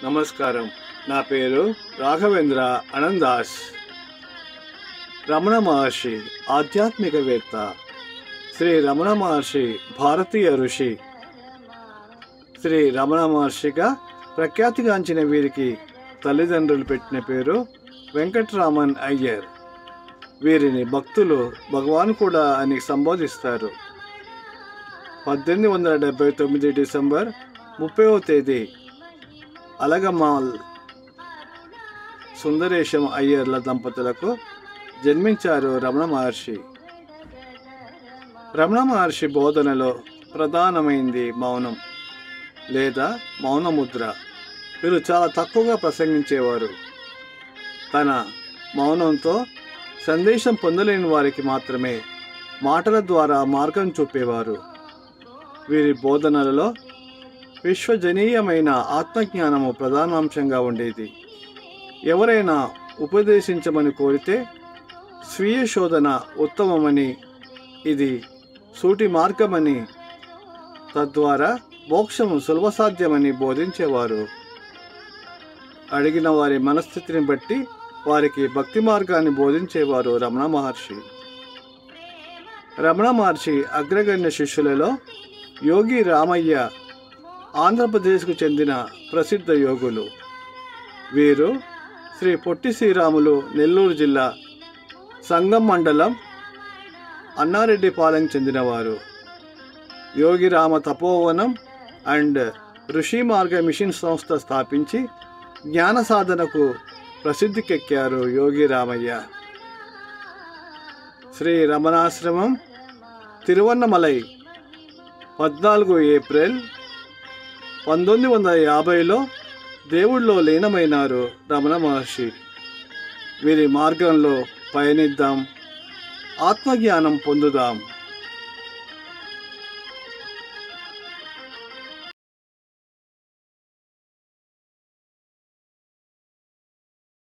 నమస్కారం నా పేరు రాఘవేంద్ర అనందాస్ రమణ మహర్షి ఆధ్యాత్మికవేత్త శ్రీ రమణ మహర్షి భారతీయ ఋషి శ్రీ రమణ మహర్షిగా ప్రఖ్యాతిగాంచిన వీరికి తల్లిదండ్రులు పెట్టిన పేరు వెంకట్రామన్ అయ్యర్ వీరిని భక్తులు భగవాన్ కూడా అని సంబోధిస్తారు పద్దెనిమిది వందల డెబ్బై తొమ్మిది డిసెంబర్ ముప్పైవ తేదీ అలగమాల్ సుందరేశం అయ్యర్ల దంపతులకు జన్మించారు రమణ మహర్షి రమణ మహర్షి బోధనలో ప్రధానమైంది మౌనం లేదా మౌనముద్ర వీరు చాలా తక్కువగా ప్రసంగించేవారు తన మౌనంతో సందేశం పొందలేని వారికి మాత్రమే మాటల ద్వారా మార్గం చూపేవారు వీరి బోధనలలో విశ్వజనీయమైన ఆత్మజ్ఞానము ప్రధానాంశంగా ఉండేది ఎవరైనా ఉపదేశించమని కోరితే స్వీయ శోధన ఉత్తమమని ఇది సూటి మార్గమని తద్వారా మోక్షము సులభసాధ్యమని బోధించేవారు అడిగిన వారి మనస్థితిని బట్టి వారికి భక్తి మార్గాన్ని బోధించేవారు రమణ మహర్షి రమణ మహర్షి అగ్రగణ్య శిష్యులలో యోగి రామయ్య ఆంధ్రప్రదేశ్కు చెందిన ప్రసిద్ధ యోగులు వీరు శ్రీ పొట్టి శ్రీరాములు నెల్లూరు జిల్లా సంగం మండలం అన్నారెడ్డిపాలెం చెందినవారు యోగి రామ తపోవనం అండ్ ఋషి మార్గ మిషన్ సంస్థ స్థాపించి జ్ఞాన సాధనకు ప్రసిద్ధికెక్కారు యోగి రామయ్య శ్రీ రమణాశ్రమం తిరువన్నమలై పద్నాలుగు ఏప్రిల్ పంతొమ్మిది వందల యాభైలో దేవుళ్ళో లీనమైనారు రమణ మహర్షి వీరి మార్గంలో పయనిద్దాం ఆత్మజ్ఞానం పొందుదాం